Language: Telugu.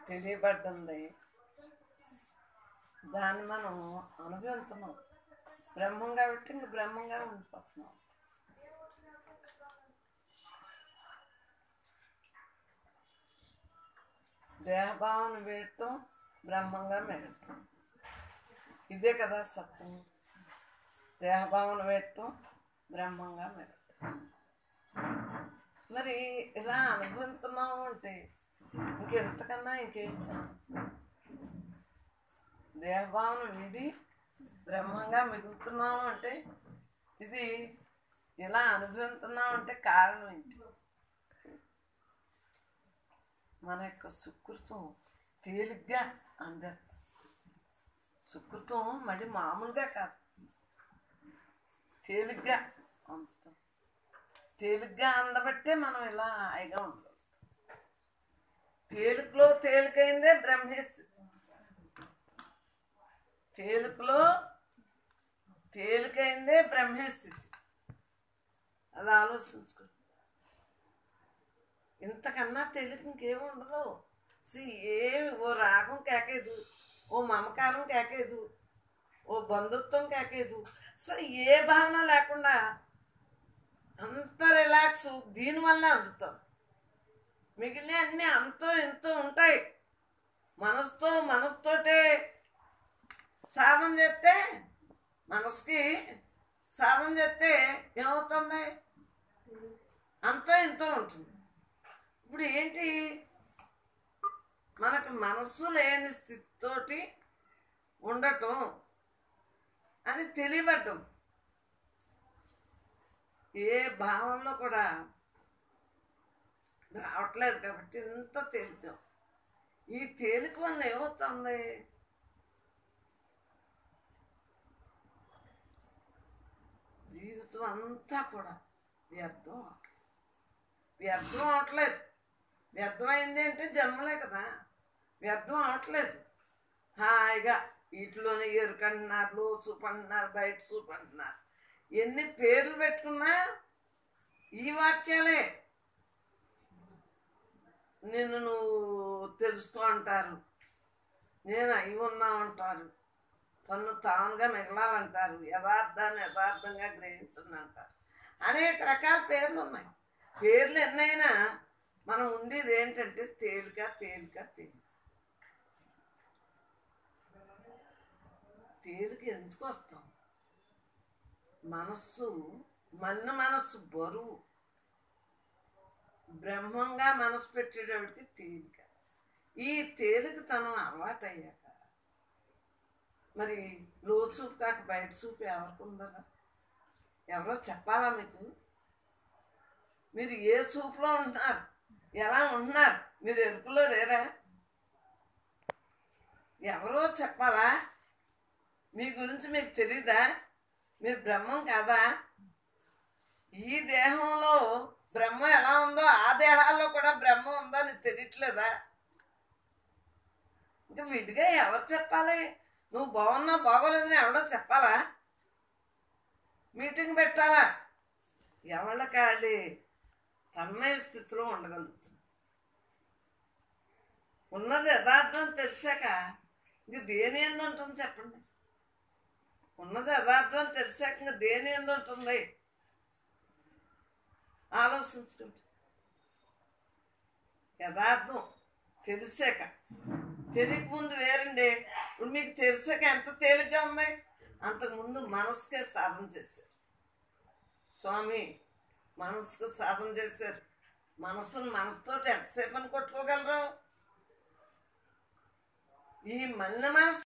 తెలియబడ్డంది దాన్ని మనం అనుభవిస్తున్నాం బ్రహ్మం కాబట్టి ఇంక బ్రహ్మంగా ఉండిపోతున్నాం దేహభావన వేయటం బ్రహ్మంగా మెరటం ఇదే కదా సత్యం దేహభావన వేయటం బ్రహ్మంగా మెరటం మరి ఇలా అనుభవిస్తున్నాము అంటే ఇంకెంతకన్నా ఇంకేం చేయాలి దేహభావన వీడి బ్రహ్మంగా మిగులుతున్నాము అంటే ఇది ఇలా అనుభవిస్తున్నాం అంటే కారణం ఏంటి మన యొక్క సుకృతం తేలిగ్గా అందేస్తాం సుకృతం మళ్ళీ మామూలుగా కాదు తేలిగ్గా అందుతాం తేలిగ్గా అందబట్టే మనం ఇలా హాయిగా ఉండగలుగుతాం తేలికలో తేలికైందే బ్రహ్మే స్థితి తేలికలో తేలికైందే బ్రహ్మే స్థితి అది ఆలోచించుకో ఇంతకన్నా తేలిక ఇంకేం ఉండదు సి ఏ ఓ రాగం కేకేదు ఓ మమకారం కేకేదు ఓ బంధుత్వం కేకేదు అసలు ఏ భావన లేకుండా అంత రిలాక్స్ దీనివల్ల అందుతాం మిగిలిన అన్నీ అంతో ఎంతో ఉంటాయి మనసుతో మనసుతోటే సాధన చేస్తే మనసుకి సాధన చేస్తే ఏమవుతుంది అంతో ఎంతో ఉంటుంది ఇప్పుడు ఏంటి మనకు మనస్సు లేని స్థితితోటి ఉండటం అని తెలియబడ్డం ఏ భావంలో కూడా రావట్లేదు కాబట్టి ఇంత తేలిక ఈ తేలిక వల్ల ఏమవుతుంది జీవితం అంతా కూడా వ్యర్థం అవట్లేదు వ్యర్థం అవట్లేదు వ్యర్థమైంది అంటే జన్మలే కదా వ్యర్థం అవట్లేదు హాయిగా వీటిలోనే ఎరుకంటున్నారు లో సూప్ అంటున్నారు బయట సూప్ అంటున్నారు ఎన్ని పేర్లు పెట్టుకున్నా ఈ వాక్యాలే నిన్ను నువ్వు తెలుసుకో అంటారు నేను అయి ఉన్నామంటారు తను తానుగా మిగలాలంటారు యథార్థాన్ని యథార్థంగా గ్రహించండి అంటారు అనేక రకాల పేర్లు ఉన్నాయి పేర్లు ఎన్నైనా మనం ఉండేది ఏంటంటే తేలిక తేలిక తేలిక తేలిక ఎందుకు వస్తాం మనస్సు మన మనస్సు బరువు బ్రహ్మంగా మనసు పెట్టేటప్పటికి తేలిక ఈ తేలిక తనం అలవాటయ్యాక మరి లో చూపు కాక బయట చూపు ఎవరికి ఉందరా ఎవరో చెప్పాలా మీకు మీరు ఏ చూపులో ఉంటున్నారు ఎలా ఉంటున్నారు మీరు ఎరుకులో లేరా ఎవరో చెప్పాలా మీ గురించి మీకు తెలీదా మీరు బ్రహ్మం కాదా ఈ దేహంలో బ్రహ్మ ఎలా ఉందో ఆ దేహాల్లో కూడా బ్రహ్మ ఉందో నీకు తెలియట్లేదా ఇంకా విడిగా ఎవరు చెప్పాలి నువ్వు బాగున్నా బాగోలేదని ఎవడో చెప్పాలా మీటింగ్ పెట్టాలా ఎవళ్ళ కాళ్ళి తన్మయ స్థితిలో ఉండగలుగుతుంది ఉన్నది యథార్థం తెలిసాక ఇంక దేని ఎందు ఉంటుంది చెప్పండి ఉన్నది యథార్థం తెలిసాక ఇంక దేని ఎందు ఉంటుంది ఆలోచించుకుంటే యథార్థం తెలిసాక తెలియక ముందు వేరండి ఇప్పుడు మీకు తెలిసాక ఎంత తేలిగ్గా ఉంది అంతకుముందు మనసుకే సాధన చేశారు స్వామి మనసుకు సాధన చేశారు మనసును మనసుతోటి ఎంతసేపు అని కొట్టుకోగలరు ఈ మల్ల మనసు